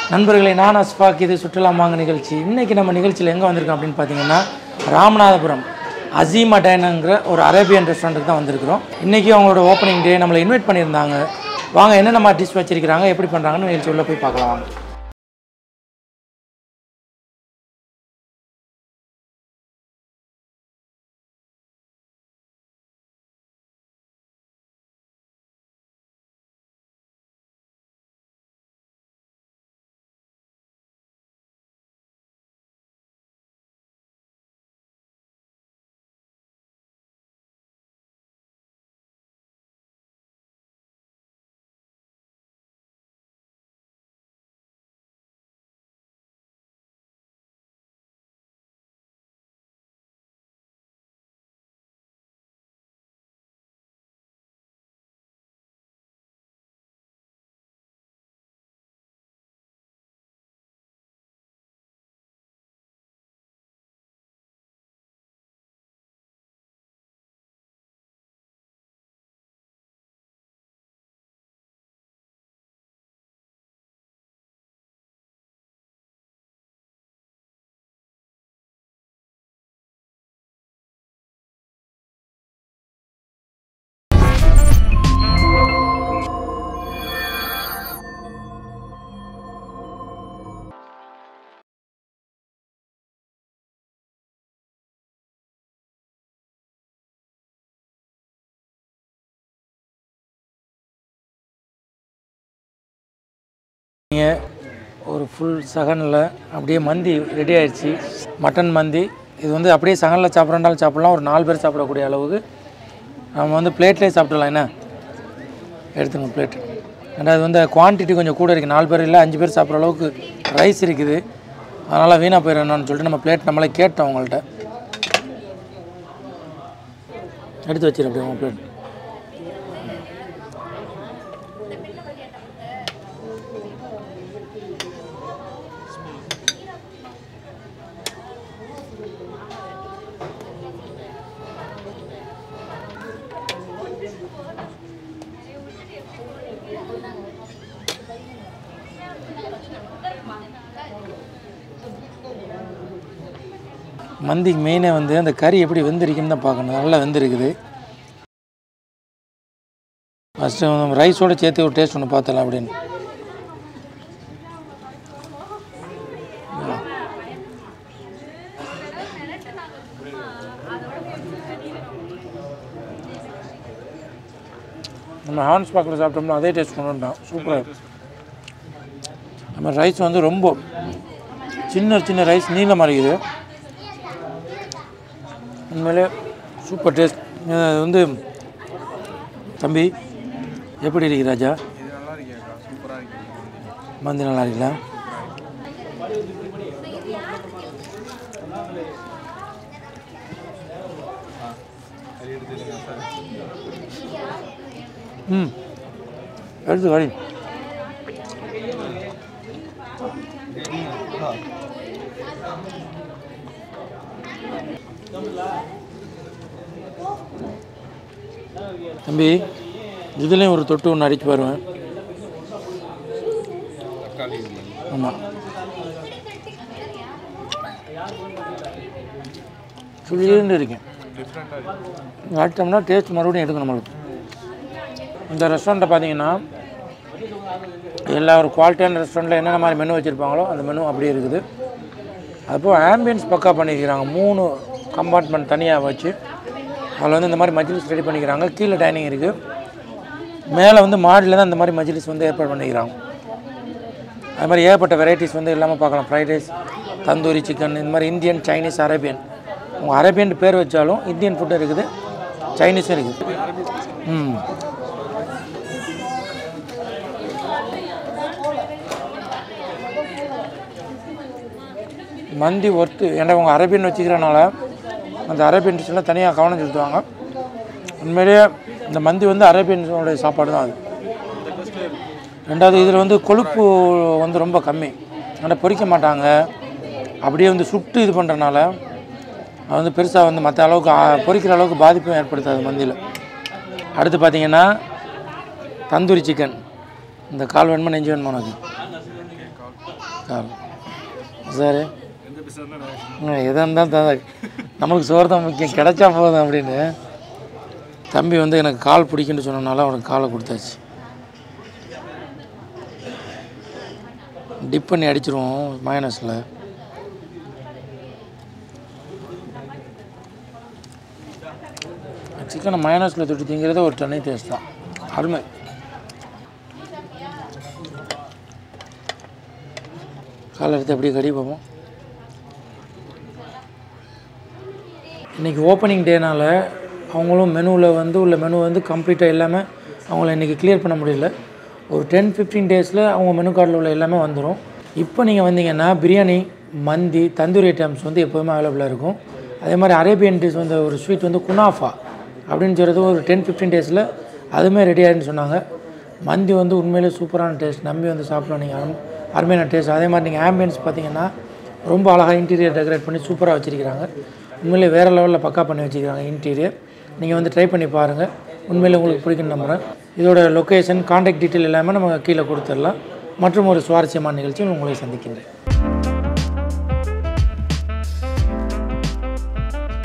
நண்பர்களே நான் அஸ்பாக் இது சுற்றுலா மாங்க நிகழ்ச்சி இன்றைக்கி நம்ம நிகழ்ச்சியில் எங்கே வந்திருக்கோம் அப்படின்னு பார்த்தீங்கன்னா ராமநாதபுரம் அசீம் அடைனுங்கிற ஒரு அரேபியன் ரெஸ்டாரண்ட்டுக்கு தான் வந்திருக்கிறோம் இன்றைக்கி அவங்களோட ஓப்பனிங் டே நம்மளை இன்வைட் பண்ணியிருந்தாங்க வாங்க என்னென்ன டிஷ் வச்சிருக்கிறாங்க எப்படி பண்ணுறாங்கன்னு நிகழ்ச்சி உள்ளே போய் பார்க்கலாம் வாங்க நீங்கள் ஒரு ஃபுல் சகனில் அப்படியே மந்தி ரெடி ஆயிடுச்சு மட்டன் மந்தி இது வந்து அப்படியே சகனில் சாப்பிட்றாண்டாலும் சாப்பிட்லாம் ஒரு நாலு பேர் சாப்பிடக்கூடிய அளவுக்கு நம்ம வந்து பிளேட்லேயே சாப்பிடலாம் என்ன எடுத்துங்க பிளேட் ஏன்னா இது வந்து குவான்டிட்டி கொஞ்சம் கூட இருக்குது நாலு பேர் இல்லை அஞ்சு பேர் சாப்பிட்ற அளவுக்கு ரைஸ் இருக்குது அதனால் வீணாக போயிடணும்னு சொல்லிட்டு நம்ம பிளேட் நம்மளே கேட்டோம் அவங்கள்ட்ட எடுத்து வச்சிரு அப்படியே உங்கள் பிளேட் மந்திக்கு மெயினே வந்து அந்த கறி எப்படி வெந்திருக்குன்னு தான் பார்க்கணும் நல்லா வெந்திருக்குது ஃபஸ்ட்டு நம்ம ரைஸோட சேர்த்து ஒரு டேஸ்ட் ஒன்று பார்த்தலாம் அப்படின்னு நம்ம ஹான்ஸ் பாக்கில் சாப்பிட்டோம்னா அதே டேஸ்ட் கொண்டு வந்துட்டோம் சூப்பராக நம்ம ரைஸ் வந்து ரொம்ப சின்ன சின்ன ரைஸ் நீளமாக இருக்குது உண்மையிலே சூப்பர் டேஸ்ட் இது வந்து தம்பி எப்படி இருக்கு ராஜா இது நல்லா இருக்கேக்கா சூப்பராக இருக்கு மந்தி நல்லா இருக்குல்ல கறி எடுத்துருங்க சார் ம் எடுத்து கறி தம்பி இதுலேயும் ஒரு தொட்டு ஒன்று அடிச்சு பாருவேன் தக்காளி இல்லை ஆமாம் சுழின்னு இருக்கேன் டிஃப்ரெண்ட்டாக இருக்கு ஆட்டோம்னா டேஸ்ட் மறுபடியும் எடுக்கும் நம்மளுக்கு இந்த ரெஸ்டாரண்ட்டை பார்த்தீங்கன்னா எல்லா ஒரு குவாலிட்டியான ரெஸ்டாரண்ட்டில் என்னென்ன மாதிரி மெனு வச்சுருப்பாங்களோ அந்த மெனு அப்படியே இருக்குது அப்போ ஆம்பியன்ஸ் பக்கா பண்ணியிருக்கிறாங்க மூணு கம்பார்ட்மெண்ட் தனியாக வச்சு அதில் வந்து இந்த மாதிரி மஜ்லிஸ் ரெடி பண்ணிக்கிறாங்க கீழே டைனிங் இருக்குது மேலே வந்து மாடியில் தான் இந்த மாதிரி மஜ்லிஸ் வந்து ஏற்பாடு பண்ணிக்கிறாங்க அது மாதிரி ஏகப்பட்ட வெரைட்டிஸ் வந்து எல்லாமே பார்க்கலாம் ஃப்ரைட் ரைஸ் தந்தூரி சிக்கன் இந்த மாதிரி இந்தியன் சைனீஸ் அரேபியன் உங்கள் அரேபியன் பேர் வச்சாலும் இந்தியன் ஃபுட்டும் இருக்குது சைனீஸும் இருக்குது ம் மந்தி ஒர்த்து ஏன்னா உங்கள் அரேபியன் வச்சுக்கிறனால அந்த அரேபியன் டிஷ்ஷெல்லாம் தனியாக கவனம் செலுத்துவாங்க உண்மையிலேயே இந்த மந்தி வந்து அரேபியன்ஸோடைய சாப்பாடு தான் அது ரெண்டாவது இதில் வந்து கொழுப்பு வந்து ரொம்ப கம்மி ஆனால் பொரிக்க மாட்டாங்க அப்படியே வந்து சுட்டு இது பண்ணுறனால அது வந்து பெருசாக வந்து மற்ற அளவுக்கு ஆ, பொரிக்கிற அளவுக்கு பாதிப்பும் ஏற்படுத்தாது மந்தியில் அடுத்து பார்த்தீங்கன்னா தந்தூரி சிக்கன் இந்த கால் வேணுமா நெஞ்சு வேணுமா உனக்கு கால் சார் எந்த பிசாருன்னா எதாக இருந்தால் தான் நம்மளுக்கு சோறு தான் முக்கியம் கிடைச்சா போதும் அப்படின்னு தம்பி வந்து எனக்கு கால் பிடிக்குன்னு சொன்னனால அவனுக்கு காலை கொடுத்தாச்சு டிப் பண்ணி அடிச்சிருவோம் மயனஸில் சிக்கனை மயனஸில் தொட்டு திங்கிறதே ஒரு தனி டேஸ்ட் தான் அருமை காலை எடுத்து அப்படியே கடி பார்ப்போம் இன்றைக்கி ஓப்பனிங் டேனால் அவங்களும் மெனுவில் வந்து உள்ள மெனு வந்து கம்ப்ளீட்டாக எல்லாமே அவங்கள இன்றைக்கி கிளியர் பண்ண முடியல ஒரு டென் ஃபிஃப்டீன் டேஸில் அவங்க மெனு கார்டில் உள்ள எல்லாமே வந்துடும் இப்போ நீங்கள் வந்தீங்கன்னா பிரியாணி மந்தி தந்தூரி ஐட்டம்ஸ் வந்து எப்போதுமே அவைலபிளாக இருக்கும் அதே மாதிரி அரேபியன் டிஷ் வந்து ஒரு ஸ்வீட் வந்து குனாஃபா அப்படின்னு சொல்கிறது ஒரு டென் ஃபிஃப்டீன் டேஸில் அதுவுமே ரெடி ஆகிடுன்னு சொன்னாங்க மந்தி வந்து உண்மையிலே சூப்பரான டேஸ்ட் நம்பி வந்து சாப்பிடலாம் நீங்கள் அரும் அருமையான டேஸ்ட் அதே மாதிரி நீங்கள் ஆம்பியன்ஸ் பார்த்தீங்கன்னா ரொம்ப அழகாக இன்டீரியர் டெக்கரேட் பண்ணி சூப்பராக வச்சுருக்கிறாங்க உண்மையிலே வேறு லெவலில் பக்கா பண்ணி வச்சுருக்காங்க இன்டீரியர் நீங்கள் வந்து ட்ரை பண்ணி பாருங்கள் உண்மையிலே உங்களுக்கு பிடிக்குன்னு நம்புகிறேன் இதோட லொக்கேஷன் காண்டாக்ட் டீட்டெயில் எல்லாமே நம்ம கீழே கொடுத்துடலாம் மற்றும் ஒரு சுவாரஸ்யமான நிகழ்ச்சியில் உங்களை சந்திக்கின்றேன்